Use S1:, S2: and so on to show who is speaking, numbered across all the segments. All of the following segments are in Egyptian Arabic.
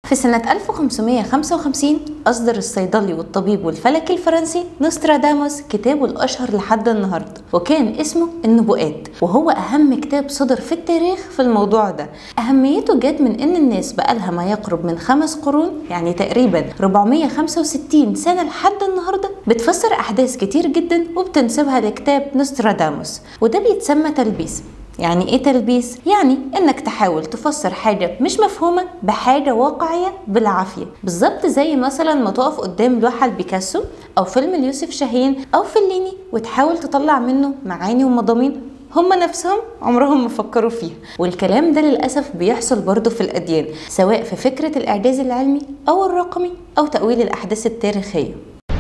S1: في سنة 1555 أصدر الصيدلي والطبيب والفلكي الفرنسي نوستراداموس كتابه الأشهر لحد النهاردة وكان اسمه النبوءات وهو أهم كتاب صدر في التاريخ في الموضوع ده أهميته جت من إن الناس بقالها ما يقرب من خمس قرون يعني تقريبا 465 سنة لحد النهاردة بتفسر أحداث كتير جدا وبتنسبها لكتاب نوستراداموس وده بيتسمى تلبيس يعني ايه تلبيس؟ يعني انك تحاول تفسر حاجة مش مفهومة بحاجة واقعية بالعافية بالظبط زي مثلا ما تقف قدام لوحة لبيكاسو او فيلم ليوسف شاهين او فليني وتحاول تطلع منه معاني ومضامين هم نفسهم عمرهم ما فكروا فيها والكلام ده للأسف بيحصل برضه في الأديان سواء في فكرة الإعجاز العلمي أو الرقمي أو تأويل الأحداث التاريخية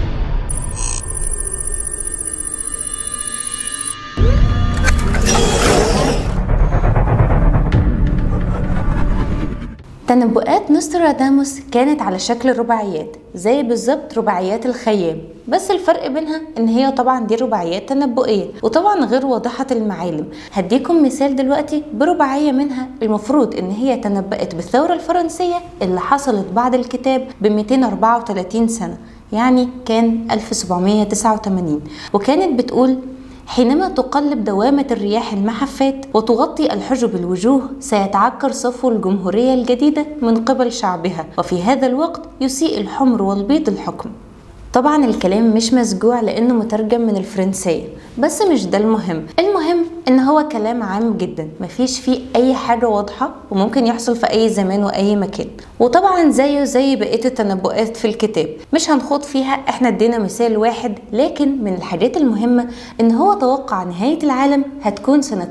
S1: تنبؤات نوستراداموس كانت على شكل رباعيات زي بالظبط رباعيات الخيام بس الفرق بينها ان هي طبعا دي رباعيات تنبؤيه وطبعا غير واضحه المعالم هديكم مثال دلوقتي برباعيه منها المفروض ان هي تنبأت بالثوره الفرنسيه اللي حصلت بعد الكتاب ب 234 سنه يعني كان 1789 وكانت بتقول حينما تقلب دوامة الرياح المحفات وتغطي الحجب الوجوه سيتعكر صفو الجمهورية الجديدة من قبل شعبها وفي هذا الوقت يسيء الحمر والبيض الحكم طبعا الكلام مش مسجوع لانه مترجم من الفرنسيه بس مش ده المهم المهم ان هو كلام عام جدا مفيش فيه اي حاجه واضحه وممكن يحصل في اي زمان واي مكان وطبعا زيه زي بقيه التنبؤات في الكتاب مش هنخوض فيها احنا ادينا مثال واحد لكن من الحاجات المهمه ان هو توقع نهايه العالم هتكون سنه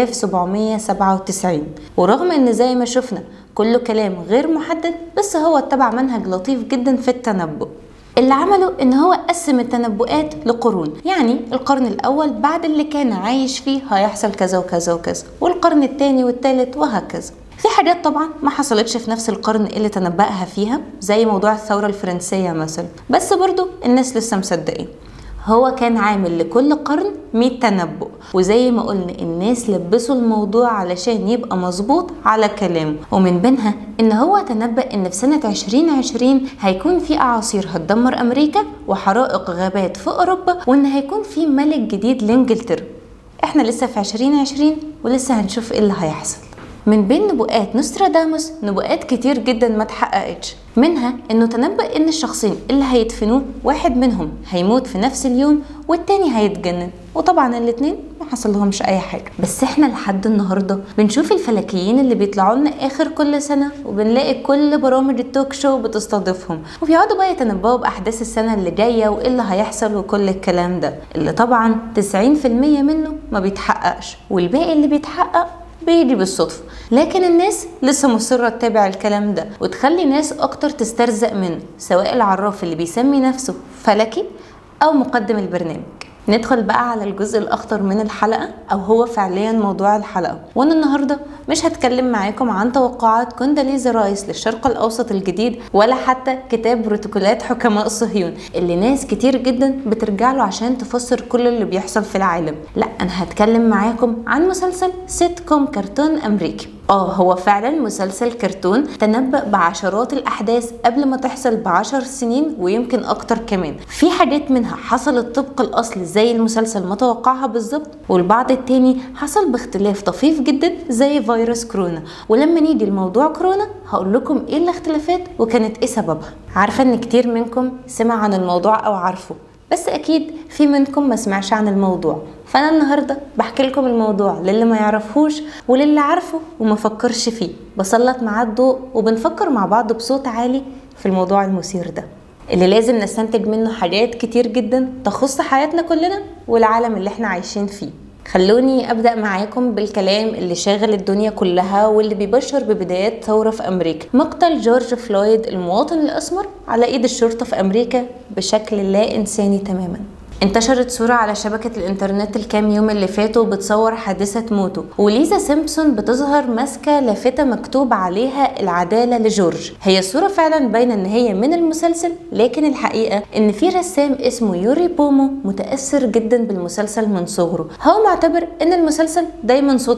S1: 3797 ورغم ان زي ما شفنا كله كلام غير محدد بس هو اتبع منهج لطيف جدا في التنبؤ اللي عمله ان هو قسم التنبؤات لقرون يعني القرن الاول بعد اللي كان عايش فيه هيحصل كذا وكذا وكذا والقرن الثاني والثالث وهكذا في حاجات طبعا ما حصلتش في نفس القرن اللي تنبأها فيها زي موضوع الثورة الفرنسية مثلا بس برضو الناس لسه مصدقين هو كان عامل لكل قرن 100 تنبؤ وزي ما قلنا الناس لبسوا الموضوع علشان يبقى مظبوط على كلامه ومن بينها ان هو تنبأ ان في سنة 2020 هيكون في اعاصير هتدمر امريكا وحرائق غابات في اوروبا وان هيكون في ملك جديد لانجلترا احنا لسه في 2020 ولسه هنشوف ايه اللي هيحصل من بين نبوءات نوستراداموس نبوءات كتير جدا ما اتحققتش منها انه تنبأ ان الشخصين اللي هيدفنوه واحد منهم هيموت في نفس اليوم والتاني هيتجنن وطبعا الاتنين ما حصل لهمش اي حاجه بس احنا لحد النهارده بنشوف الفلكيين اللي بيطلعوا لنا اخر كل سنه وبنلاقي كل برامج التوك شو بتستضيفهم وبيقعدوا بقى يتنبؤوا باحداث السنه اللي جايه وايه اللي هيحصل وكل الكلام ده اللي طبعا 90% منه ما بيتحققش والباقي اللي بيتحقق بيجي بالصدفة لكن الناس لسه مصرة تتابع الكلام ده وتخلي ناس أكتر تسترزق منه سواء العراف اللي بيسمي نفسه فلكي أو مقدم البرنامج ندخل بقى على الجزء الأخطر من الحلقة أو هو فعليا موضوع الحلقة وأنا النهاردة مش هتكلم معاكم عن توقعات كونداليزا رايس للشرق الأوسط الجديد ولا حتى كتاب بروتوكولات حكماء صهيون اللي ناس كتير جدا بترجع له عشان تفسر كل اللي بيحصل في العالم لا أنا هتكلم معاكم عن مسلسل سيت كوم كرتون أمريكي اه هو فعلا مسلسل كرتون تنبأ بعشرات الأحداث قبل ما تحصل بعشر سنين ويمكن أكتر كمان في حاجات منها حصلت طبق الأصل زي المسلسل ما توقعها بالظبط والبعض التاني حصل باختلاف طفيف جدا زي فيروس كورونا ولما نيجي لموضوع كورونا هقول لكم ايه الاختلافات وكانت ايه سببها عارفة ان كتير منكم سمع عن الموضوع او عارفه بس اكيد في منكم ما سمعش عن الموضوع فانا النهارده بحكي لكم الموضوع للي ما يعرفوش وللي عارفه وما فكرش فيه بسلط معاه الضوء وبنفكر مع بعض بصوت عالي في الموضوع المثير ده اللي لازم نستنتج منه حاجات كتير جدا تخص حياتنا كلنا والعالم اللي احنا عايشين فيه خلوني ابدا معاكم بالكلام اللي شاغل الدنيا كلها واللي بيبشر ببدايات ثوره في امريكا مقتل جورج فلويد المواطن الاسمر على ايد الشرطه في امريكا بشكل لا انساني تماما انتشرت صورة على شبكة الانترنت الكام يوم اللي فاتوا بتصور حادثة موته وليزا سيمبسون بتظهر ماسكة لافتة مكتوب عليها العدالة لجورج هي الصورة فعلا باينة ان هي من المسلسل لكن الحقيقة ان في رسام اسمه يوري بومو متأثر جدا بالمسلسل من صغره هو معتبر ان المسلسل دايما صوت الحق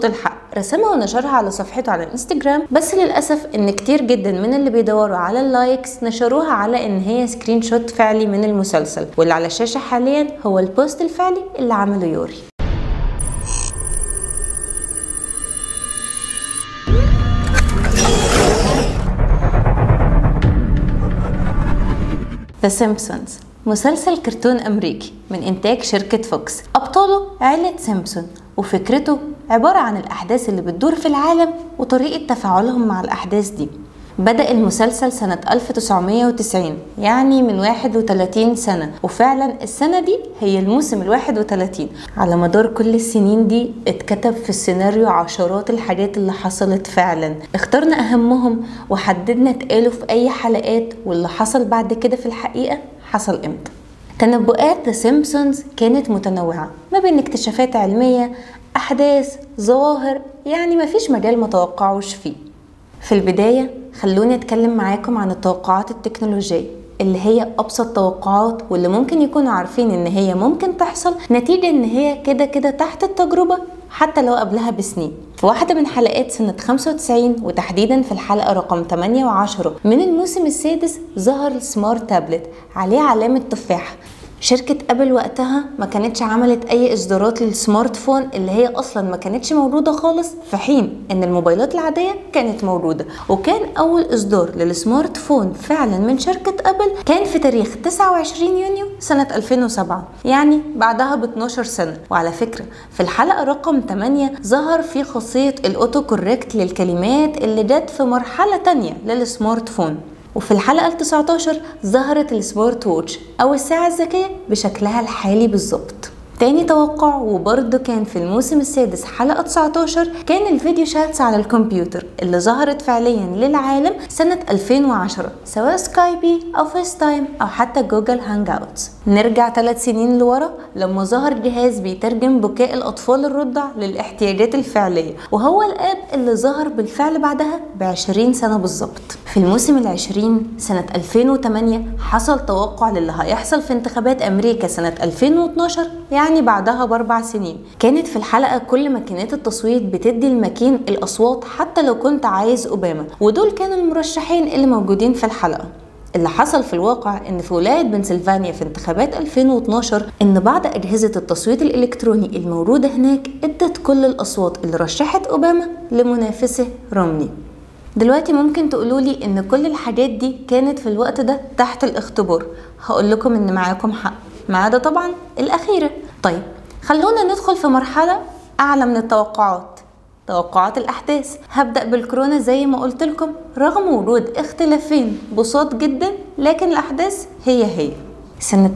S1: رسمها ونشرها على صفحته على الانستجرام بس للاسف ان كتير جدا من اللي بيدوروا على اللايكس نشروها على ان هي سكرين شوت فعلي من المسلسل واللي على الشاشه حاليا هو البوست الفعلي اللي عمله يوري ذا سيمبسونز مسلسل كرتون أمريكي من إنتاج شركة فوكس أبطاله عيلة سيمبسون وفكرته عبارة عن الأحداث اللي بتدور في العالم وطريقة تفاعلهم مع الأحداث دي بدأ المسلسل سنة 1990 يعني من 31 سنة وفعلا السنة دي هي الموسم ال 31 على مدار كل السنين دي اتكتب في السيناريو عشرات الحاجات اللي حصلت فعلا اخترنا أهمهم وحددنا اتقالوا في أي حلقات واللي حصل بعد كده في الحقيقة حصل امتى تنبؤات ذا سيمبسونز كانت متنوعة ما بين اكتشافات علمية أحداث ظواهر يعني مفيش مجال ما توقعوش فيه في البداية خلوني أتكلم معاكم عن التوقعات التكنولوجية اللي هي أبسط توقعات واللي ممكن يكونوا عارفين إن هي ممكن تحصل نتيجة إن هي كده كده تحت التجربة حتى لو قبلها بسنين في واحدة من حلقات سنة 95 وتحديدا في الحلقة رقم 8 و10 من الموسم السادس ظهر السمارت تابلت عليه علامة تفاحة شركة أبل وقتها ما كانتش عملت أي إصدارات للسمارت فون اللي هي أصلا ما كانتش موجودة خالص في حين إن الموبايلات العادية كانت موجودة وكان أول إصدار للسمارت فون فعلا من شركة أبل كان في تاريخ 29 يونيو سنة 2007 يعني بعدها ب 12 سنة وعلى فكرة في الحلقة رقم 8 ظهر في خاصية الأوتو كوريكت للكلمات اللي جت في مرحلة تانية للسمارت فون وفي الحلقة ال 19 ظهرت السمارت ووتش أو الساعة الذكية بشكلها الحالي بالظبط تاني توقع وبرضه كان في الموسم السادس حلقة 19 كان الفيديو شاتس على الكمبيوتر اللي ظهرت فعليا للعالم سنة 2010 سواء سكايبي أو فيس تايم أو حتى جوجل هانج اوتس نرجع ثلاث سنين لورا لما ظهر جهاز بيترجم بكاء الأطفال الرضع للاحتياجات الفعلية وهو الآب اللي ظهر بالفعل بعدها ب 20 سنة بالظبط في الموسم العشرين سنة 2008 حصل توقع للي هيحصل في انتخابات أمريكا سنة 2012 يعني بعدها بأربع سنين كانت في الحلقة كل ماكينات التصويت بتدي الماكين الأصوات حتى لو كنت عايز أوباما ودول كانوا المرشحين اللي موجودين في الحلقة اللي حصل في الواقع ان في ولايه بنسلفانيا في انتخابات 2012 ان بعض اجهزه التصويت الالكتروني الموجوده هناك ادت كل الاصوات اللي رشحت اوباما لمنافسه رومني دلوقتي ممكن تقولولي ان كل الحاجات دي كانت في الوقت ده تحت الاختبار هقول لكم ان معاكم حق ما عدا طبعا الاخيره طيب خلونا ندخل في مرحله اعلى من التوقعات توقعات الأحداث هبدأ بالكورونا زي ما قلت لكم رغم وجود اختلافين بساط جدا لكن الأحداث هي هي سنة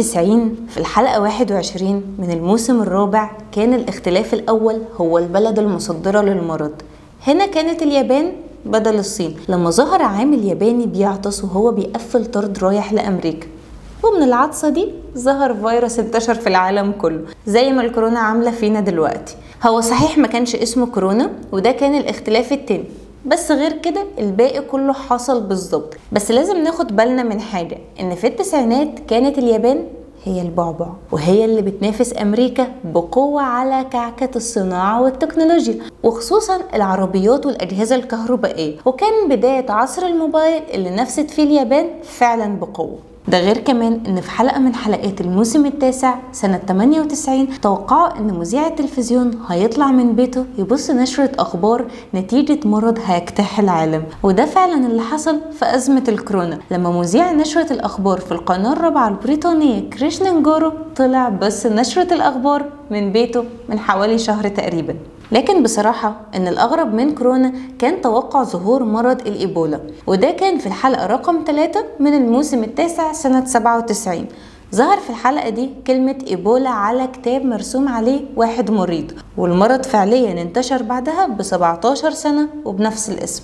S1: 93 في الحلقة 21 من الموسم الرابع كان الاختلاف الأول هو البلد المصدرة للمرض هنا كانت اليابان بدل الصين لما ظهر عامل ياباني بيعطس وهو بيقفل طرد رايح لأمريكا ومن العطسة دي ظهر فيروس انتشر في العالم كله زي ما الكورونا عاملة فينا دلوقتي هو صحيح ما كانش اسمه كورونا وده كان الاختلاف التاني بس غير كده الباقي كله حصل بالظبط بس لازم ناخد بالنا من حاجة ان في التسعينات كانت اليابان هي البعبع وهي اللي بتنافس امريكا بقوه على كعكه الصناعه والتكنولوجيا وخصوصا العربيات والاجهزه الكهربائيه وكان بدايه عصر الموبايل اللي نفست فيه اليابان فعلا بقوه ده غير كمان ان في حلقه من حلقات الموسم التاسع سنه 98 توقعوا ان مذيع التلفزيون هيطلع من بيته يبص نشره اخبار نتيجه مرض هيجتاح العالم وده فعلا اللي حصل في ازمه الكورونا لما مذيع نشره الاخبار في القناه الرابعه البريطانيه كريشنانجورو طلع بس نشره الاخبار من بيته من حوالي شهر تقريبا لكن بصراحة إن الأغرب من كورونا كان توقع ظهور مرض الإيبولا وده كان في الحلقة رقم 3 من الموسم التاسع سنة 97 ظهر في الحلقة دي كلمة إيبولا على كتاب مرسوم عليه واحد مريض والمرض فعليا انتشر بعدها ب 17 سنة وبنفس الاسم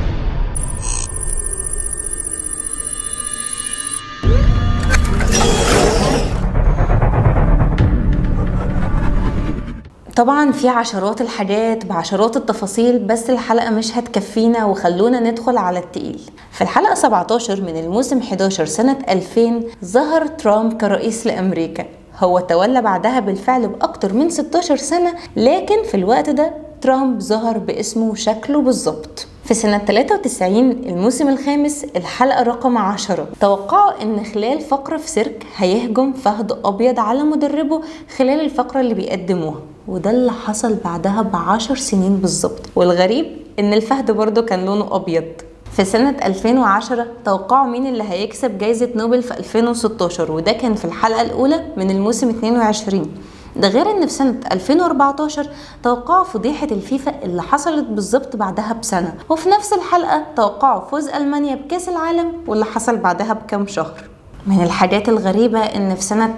S1: طبعا في عشرات الحاجات بعشرات التفاصيل بس الحلقة مش هتكفينا وخلونا ندخل على التقيل في الحلقة 17 من الموسم 11 سنة 2000 ظهر ترامب كرئيس لأمريكا هو تولى بعدها بالفعل بأكتر من 16 سنة لكن في الوقت ده ترامب ظهر باسمه وشكله بالظبط في سنة 93 الموسم الخامس الحلقة رقم 10 توقعوا ان خلال فقرة في سيرك هيهجم فهد ابيض على مدربه خلال الفقرة اللي بيقدموها وده اللي حصل بعدها بعشر سنين بالظبط والغريب ان الفهد برضه كان لونه ابيض في سنة 2010 توقعوا مين اللي هيكسب جايزة نوبل في 2016 وده كان في الحلقة الأولى من الموسم 22 ده غير ان في سنة 2014 توقعوا فضيحة الفيفا اللي حصلت بالظبط بعدها بسنة وفي نفس الحلقة توقعوا فوز ألمانيا بكأس العالم واللي حصل بعدها بكام شهر من الحاجات الغريبة إن في سنة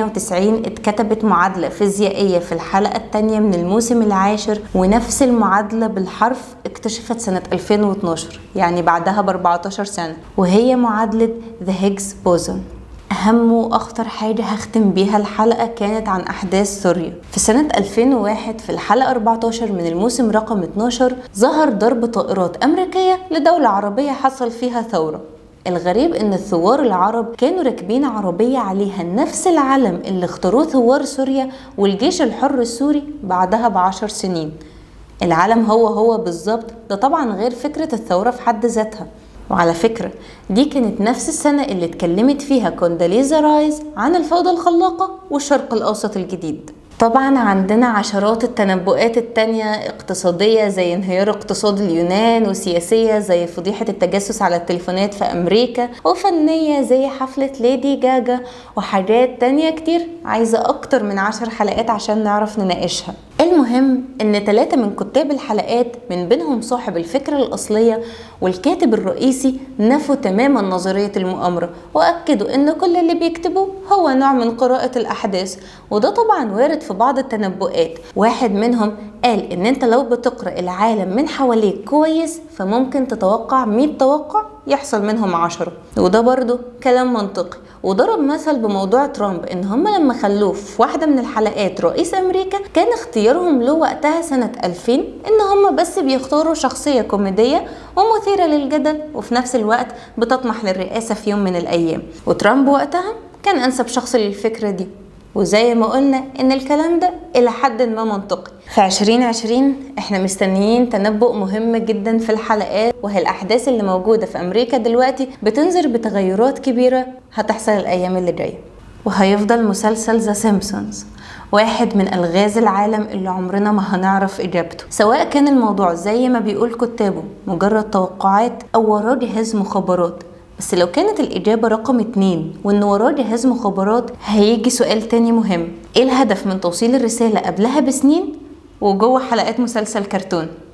S1: 98 اتكتبت معادلة فيزيائية في الحلقة الثانية من الموسم العاشر ونفس المعادلة بالحرف اكتشفت سنة 2012 يعني بعدها ب 14 سنة وهي معادلة The Higgs Boson أهم وأخطر حاجة هختم بيها الحلقة كانت عن أحداث سوريا في سنة 2001 في الحلقة 14 من الموسم رقم 12 ظهر ضرب طائرات أمريكية لدولة عربية حصل فيها ثورة الغريب ان الثوار العرب كانوا راكبين عربية عليها نفس العلم اللي اختاروه ثوار سوريا والجيش الحر السوري بعدها بعشر سنين العلم هو هو بالظبط ده طبعا غير فكرة الثورة في حد ذاتها وعلى فكرة دي كانت نفس السنة اللي اتكلمت فيها كونداليزا رايز عن الفوضى الخلاقة والشرق الأوسط الجديد طبعا عندنا عشرات التنبؤات التانية اقتصادية زي انهيار اقتصاد اليونان وسياسية زي فضيحة التجسس على التليفونات في أمريكا وفنية زي حفلة ليدي جاجا وحاجات تانية كتير عايزة أكتر من عشر حلقات عشان نعرف نناقشها المهم ان ثلاثة من كتاب الحلقات من بينهم صاحب الفكرة الأصلية والكاتب الرئيسي نفوا تماما نظرية المؤامرة وأكدوا ان كل اللي بيكتبوه هو نوع من قراءة الأحداث وده طبعا وارد في بعض التنبؤات واحد منهم قال ان انت لو بتقرأ العالم من حواليك كويس فممكن تتوقع 100 توقع يحصل منهم عشرة وده برضو كلام منطقي وضرب مثل بموضوع ترامب ان هم لما خلوه في واحدة من الحلقات رئيس امريكا كان اختيارهم له وقتها سنة 2000 ان هم بس بيختاروا شخصية كوميدية ومثيرة للجدل وفي نفس الوقت بتطمح للرئاسة في يوم من الايام وترامب وقتها كان انسب شخص للفكرة دي وزي ما قلنا ان الكلام ده الى حد ما منطقي في 2020 احنا مستنيين تنبؤ مهم جدا في الحلقات وهي الاحداث اللي موجودة في امريكا دلوقتي بتنذر بتغيرات كبيرة هتحصل الايام اللي جاية وهيفضل مسلسل ذا سيمبسونز واحد من الغاز العالم اللي عمرنا ما هنعرف اجابته سواء كان الموضوع زي ما بيقول كتابه مجرد توقعات او وراه جهاز مخابرات بس لو كانت الإجابة رقم اتنين وإن وراه جهاز مخابرات هيجي سؤال تاني مهم إيه الهدف من توصيل الرسالة قبلها بسنين وجوه حلقات مسلسل كرتون